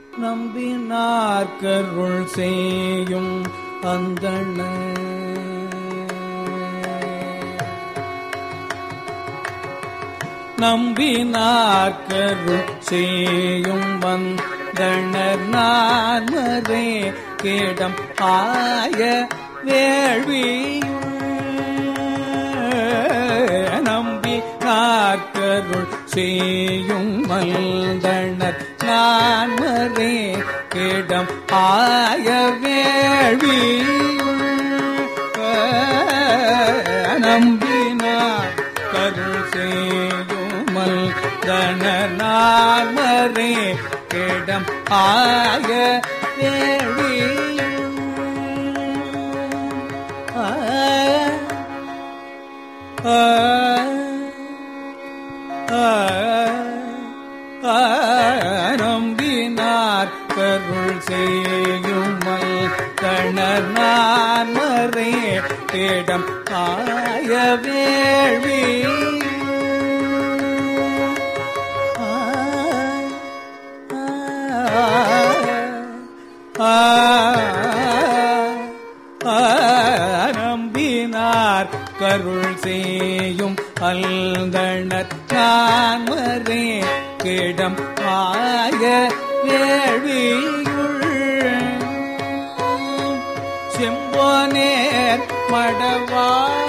நம்பினார்கருள் செய்யும் அந்தண நம்பினார்கருள் செய்யும் வந்தனர் நான்மரே கேடம் ஆய வேள்வியும் நம்பி நாற்கருள் செய்யும் மல்தனர் நான்மரே கிடம் ஆய வேள்வியுள் நம்பினார் கருள் செய்யும் மல்தனர் நான்மரே கிடம் ஆய வேள்வியுள் நம்பினார் கருள் செய்யும் கணர் நான் மறை தேடம் ஆய வேள்வி நம்பினார் கருள் செய்யும் அல்கணர் நான் மறை கிடம் ஆய வேள்வியுள் செம்போனேர் மடவா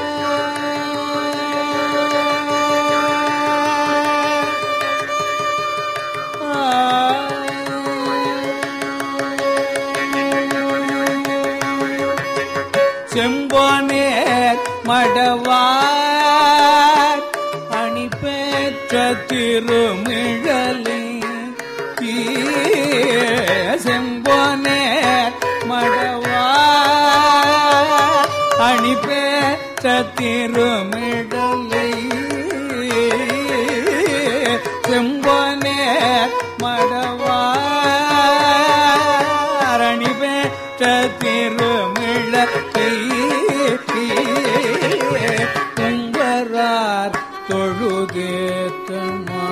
செம்போனேர் மடவார் அணி பெற்ற திருமிழலை செம்போனேர் மடவார் அணி பெற்ற திருமிழலை செம்போனேர் மடவார் அணி பெற்ற திருமிழலை உங்கரார் தொழுதேத்தமா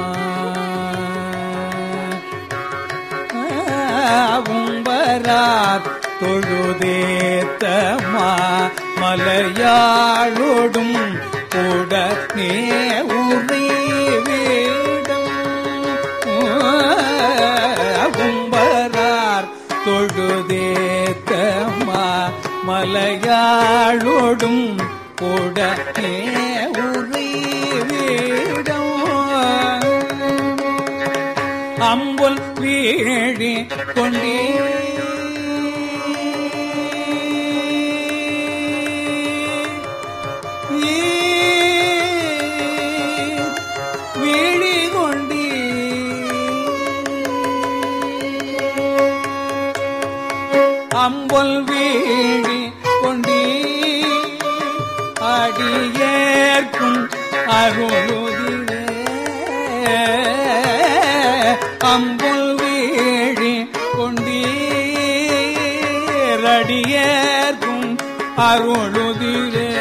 உம்பரார் தொழுதேத்தமா மலையாளோடும் கூட நே உரை வீடம் உம்பரார் தொழுதேத்தமா மலையாளோடும் கூட நே உரை வீடம் அம்புல் வீழி கொண்டே வீழி கொண்டே அம்புல் வீழி கொண்டே அடியேற்கும் அருளுதிரே அம்புல் வீழி கொண்டீரடியேற்கும் அருளுதிரே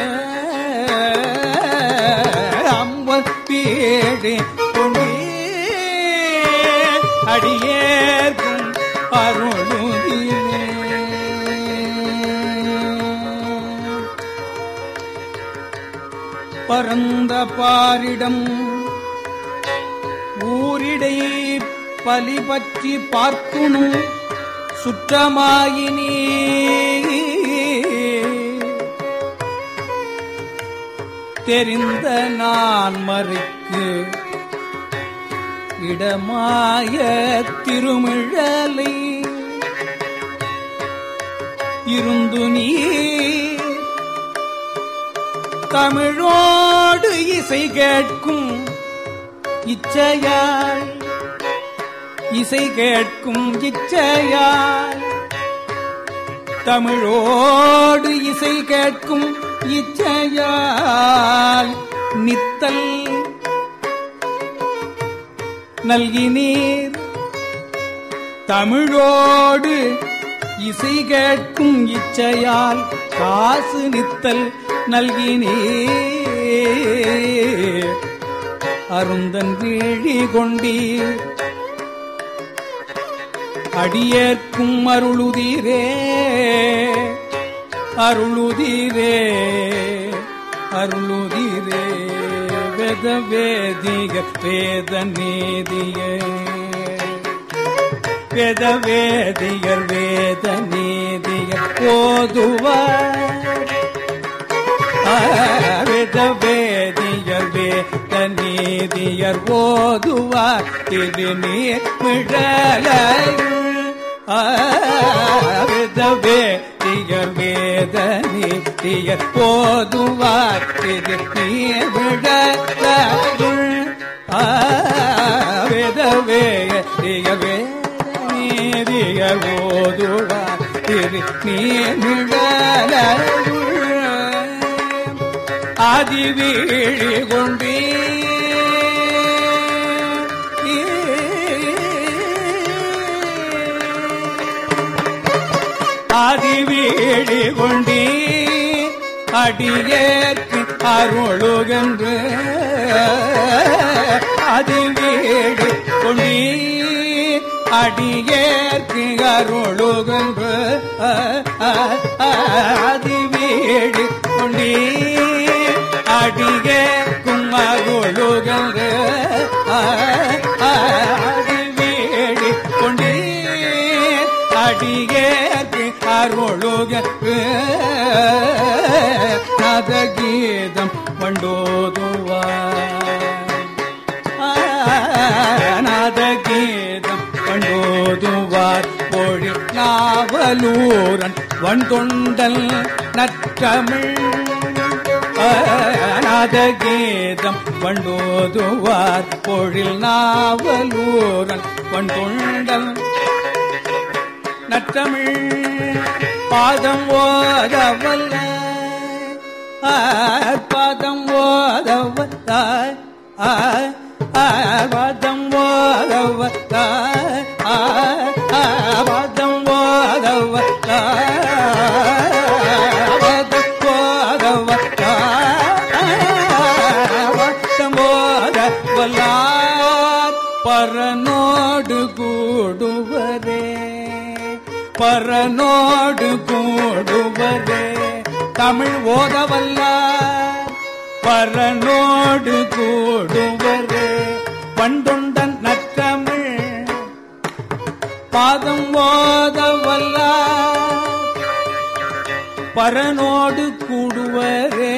அம்புல் வீழி கொண்டீ அடியேற்கும் அருளுதிரே பரந்த பாரிடம் ஊரிடை பலி பற்றி பார்க்கணும் சுற்றமாயினே தெரிந்த நான் மறைக்கு இடமாய திருமிழலை இருந்து நீ தமிழோடு இசை கேட்கும் இச்சையால் இசை கேட்கும் இச்சையால் தமிழோடு இசை கேட்கும் இச்சையால் நித்தல் நல்கினீர் தமிழோடு இசை கேட்கும் இச்சையால் காசு நித்தல் நல்கினே அருந்தன் வீழி கொண்டீர் அடியேற்கும் அருளுதீரே அருளுதீரே அருளுதீரே வேத வேதிக வேத நீதிய வேத வேதியர் வேத நீதியர் ஓதுவார் வேத வேதியர் வேத நீதியர் ஓதுவார் திருநீர் மிழலையுள் வேத வேதியர் வேத நீதியர் ஓதுவார் திருநீர் மிழலையுள் வேத வேதியர் வேத நீதியர் ஓதுவார் திருநீர் மிழலையுள் ஆதிவீழி கொண்டே ஆதிவீழி கொண்டே அடியேற்கு அருளுகன்று ஆதிவீழி கொண்டே அடியேற்கு அருளுகன்று ஆதிவீழி கொண்டே அடியே கும்மருளுகன்று அடிவேடி கொண்டே அடியேற்கு அருளுகன்று நதகீதம் பண்டோதுவார் நாதகீதம் பண்டோதுவார் பொழி நாவலூரன் வண்தொண்டல் நற்றமிழ் நாதகீதம் வண்டோதுவார் பொழில் நாவலூரன் வண்டொண்டல் நற்றமிழ் பாதம் ஓதவல்ல பாதம் ஓதவல்ல பாதம் ஓதவல்ல பாதம் ஓதவல்ல பரனோடு கூடுவரே பரனோடு கூடுவரே தமிழ் ஓதவல்ல பரனோடு கூடுவரே பண்டொண்டன் நற்றமிழ் பாதம் ஓதவல்ல பரனோடு கூடுவரே